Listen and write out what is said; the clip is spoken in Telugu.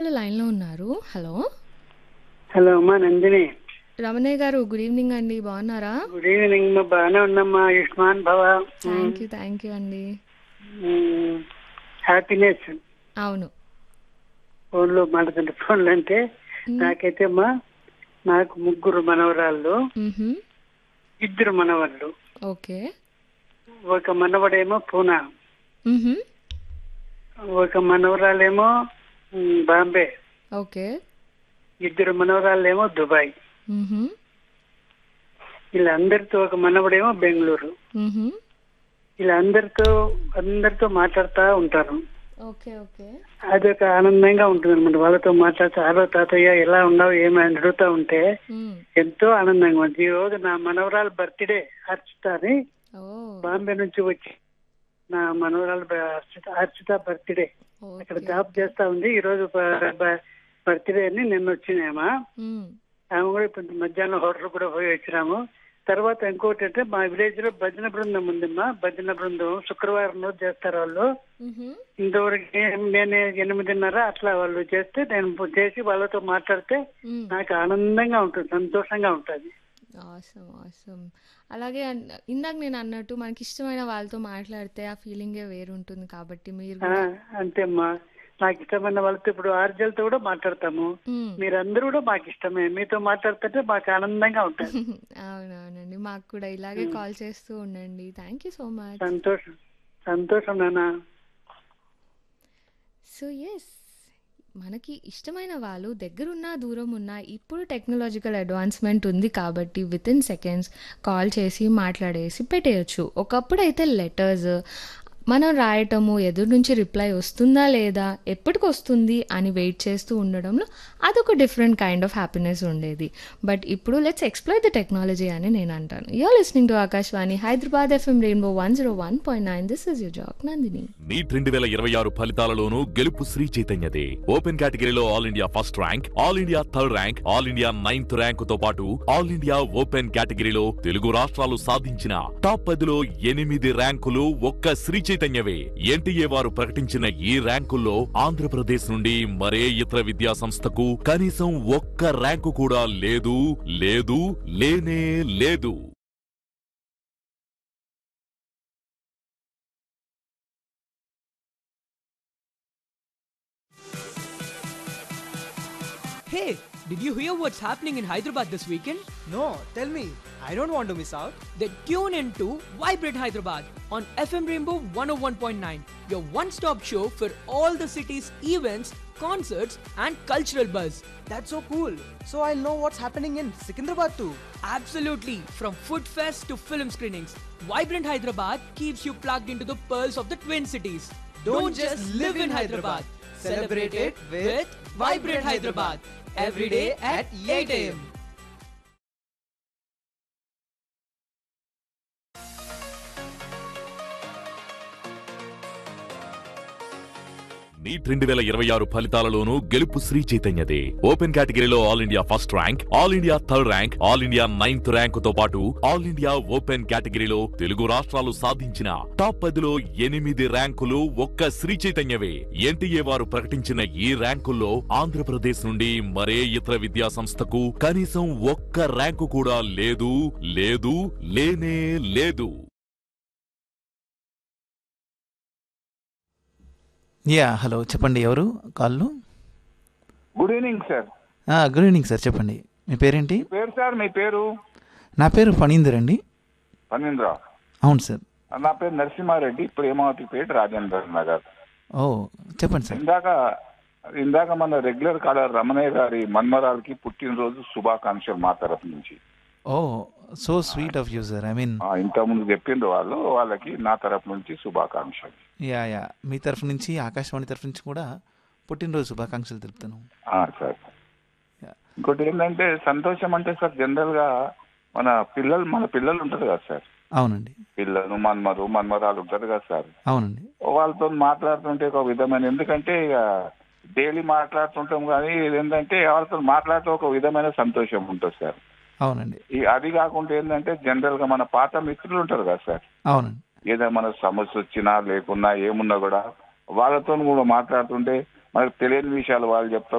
కాలర్ లైన్లో ఉన్నారు హలో హలో అమ్మా నందిని రమణయ్య గారు గుడ్ ఈవినింగ్ అండి బాగున్నారా గుడ్ ఈవినింగ్ మా బాగానే ఉన్నమ్మా ఆయుష్మాన్ భవ థ్యాంక్ యూ థ్యాంక్ యూ అండి హ్యాపీనెస్ అవును ఫోన్లో మాట్లాడుతుంటే ఫోన్లు అంటే నాకైతే అమ్మా నాకు ముగ్గురు మనవరాళ్ళు మ్హూ. ఇద్దరు మనవాళ్ళు ఓకే ఒక మనవడేమో పూనా మ్హూ. ఒక మనవరాలేమో ఉమ్, బాంబే ఓకే ఇద్దరు మనవరాళ్ళేమో దుబాయ్ మ్హూ. వీళ్ళందరితో ఒక మనవడేమో బెంగళూరు మ్హూ. ఇలా అందరితో అందరితో మాట్లాడుతూ ఉంటారు ఓకే ఓకే అదొక ఆనందంగా ఉంటుంది అనమాట వాళ్ళతో మాట్లాడుతూ హలో తాతయ్య ఎలా ఉన్నావు ఏమని అడుగుతా ఉంటే మ్. ఎంతో ఆనందంగా ఉంది ఈ రోజు నా మనవరాలు బర్త్డే హర్షిత అని ఓ బాంబే నుంచి వచ్చి నా మనవరాలు బ- హర్షిత హర్షిత బర్త్డే అక్కడ ఓకే జాబ్ చేస్తా ఉంది ఈ రోజు బర్త్డే అని నిన్న వచ్చినామా మ్. ఆమె కూడా ఇప్పుడు మధ్యాహ్నం హోటల్ కూడా పోయి వచ్చినాము తర్వాత ఇంకోటి అంటే మా విలేజ్ లో భజన బృందం ఉందమ్మా భజన బృందం శుక్రవారం రోజు చేస్తారు వాళ్ళు మ్హూ. ఇంతవరకు ఏ- నేను ఎనిమిదిన్నర అట్లా వాళ్ళు చేస్తే నేను చేసి వాళ్ళతో మాట్లాడితే మ్. నాకు ఆనందంగా ఉంటుంది సంతోషంగా ఉంటుంది ఆసమ్ ఆసమ్ అలాగే అన్- ఇందాక నేను అన్నట్టు మనకి ఇష్టమైన వాళ్ళతో మాట్లాడితే ఆ ఫీలింగే వేరు ఉంటుంది కాబట్టి మీరు ఆ, కూడా అంతేమ్మా నాకు ఇష్టమైన వాళ్ళతో ఇప్పుడు ఆర్జలతో కూడా మాట్లాడతాము మ్. మీరందరూ కూడా మాకు ఇష్టమే మీతో మాట్లాడుతుంటే మాకు ఆనందంగా ఉంటుంది అవునవునండి మాకు కూడా ఇలాగే కాల్ చేస్తూ ఉండండి థ్యాంక్ యూ సో మచ్ సంతోషం సంతోషం నాన్న సో ఎస్ మనకి ఇష్టమైన వాళ్ళు దగ్గరున్నా దూరం ఉన్నా ఇప్పుడు టెక్నాలజికల్ అడ్వాన్స్మెంట్ ఉంది కాబట్టి విత్ ఇన్ సెకండ్స్ కాల్ చేసి మాట్లాడేసి పెట్టేయచ్చు ఒకప్పుడు అయితే లెటర్స్ మనం రాయటము ఎదురు నుంచి రిప్లై వస్తుందా లేదా ఎప్పటికి వస్తుంది అని వెయిట్ చేస్తూ ఉండడంలో అదొక డిఫరెంట్ కైండ్ ఆఫ్ హ్యాపీనెస్ ఉండేది బట్ ఇప్పుడు లెట్స్ ఎక్స్ప్లోర్ ద టెక్నాలజీ అని నేను అంటాను you're listening to Akashvani Hyderabad FM rainbow one zero one point nine this is your jack Nandini NEET రెండు వేల ఇరవై ఆరు ఫలితాలలోనూ గెలుపు శ్రీ చైతన్యదే ఓపెన్ కేటగిరీలో all India first rank all India third rank all India ninth rank తో పాటు ఆల్ ఇండియా ఓపెన్ కేటగిరీలో తెలుగు రాష్ట్రాలు సాధించిన టాప్ పదిలో ఎనిమిది ర్యాంకులు ఒక్క శ్రీ చైతన్యవే ఎన్టీఏ వారు ప్రకటించిన ఈ ర్యాంకుల్లో ఆంధ్రప్రదేశ్ నుండి మరే ఇతర విద్యా సంస్థకు కనీసం ఒక్క ర్యాంకు కూడా లేదు లేదు లేనే లేదు Hey, did you hear what's happening in Hyderabad this weekend? No, tell me. I don't want to miss out. Then tune in to Vibrate Hyderabad on FM Rainbow 101.9, your one stop show for all the city's events, concerts, and cultural buzz. That's so cool. So I'll know what's happening in Secunderabad too. Absolutely, from food fest to film screenings, Vibrant Hyderabad keeps you plugged into the pearls of the Twin Cities. Don't just live in Hyderabad. Celebrate it with Vibrant Hyderabad. Every day at 8 a.m. NEET రెండు వేల ఇరవై ఆరు ఫలితాలలోనూ గెలుపు శ్రీ చైతన్యదే ఓపెన్ కేటగిరీలో all India first rank all India third rank all India ninth rank తో పాటు ఆల్ ఇండియా ఓపెన్ కేటగిరీలో తెలుగు రాష్ట్రాలు సాధించిన టాప్ పదిలో ఎనిమిది ర్యాంకులు ఒక్క శ్రీ చైతన్యవే ఎన్టీఏ వారు ప్రకటించిన ఈ ర్యాంకుల్లో ఆంధ్రప్రదేశ్ నుండి మరే ఇతర విద్యా సంస్థకు కనీసం ఒక్క ర్యాంకు కూడా లేదు లేదు లేనే లేదు యా హలో చెప్పండి ఎవరు కాళ్ళు good evening sir good evening sir చెప్పండి మీ పేరేంటి పేరు సార్ మీ పేరు నా పేరు ఫణీందర్ అండి పన్నీంద్ర అవును సార్ నా పేరు నరసింహారెడ్డి ప్రేమావతిపేట రాజేంద్ర నగర్ ఓ చెప్పండి సార్ ఇందాక ఇందాక మన రెగ్యులర్ కాలర్ రమణయ్య గారి మన్మరాలకి పుట్టినరోజు శుభాకాంక్షలు మా తరఫు నుంచి oh so sweet of you sir I mean ఆ, ఇంతకుముందు చెప్పిండ్రు వాళ్ళు వాళ్ళకి నా తరఫు నుంచి శుభాకాంక్షలు యా యా మీ తరఫు నుంచి ఆకాశవాణి తరఫు నుంచి కూడా పుట్టినరోజు శుభాకాంక్షలు తెలుపుతాను ఆ, సార్ యా ఇంకోటి ఏంటంటే సంతోషం అంటే సార్ జనరల్ గా మన పిల్లలు మన పిల్లలు ఉంటారు కదా సార్ అవునండి పిల్లలు మన్మరు మన్మరాలు ఉంటారు కదా సార్ అవునండి వాళ్ళతో మాట్లాడుతుంటే ఒక విధమైన ఎందుకంటే ఇక డైలీ మాట్లాడుతుంటాం కానీ ఏంటంటే వాళ్ళతో మాట్లాడుతూ ఒక విధమైన సంతోషం ఉంటుంది సార్ అవునండి ఈ అది కాకుండా ఏంటంటే జనరల్ గా మన పాత మిత్రులు ఉంటారు కదా సార్ అవునండి ఏదైనా మన సమస్య వచ్చినా లేకున్నా ఏమున్నా కూడా వాళ్ళతో కూడా మాట్లాడుతుంటే మనకు తెలియని విషయాలు వాళ్ళు చెప్తారు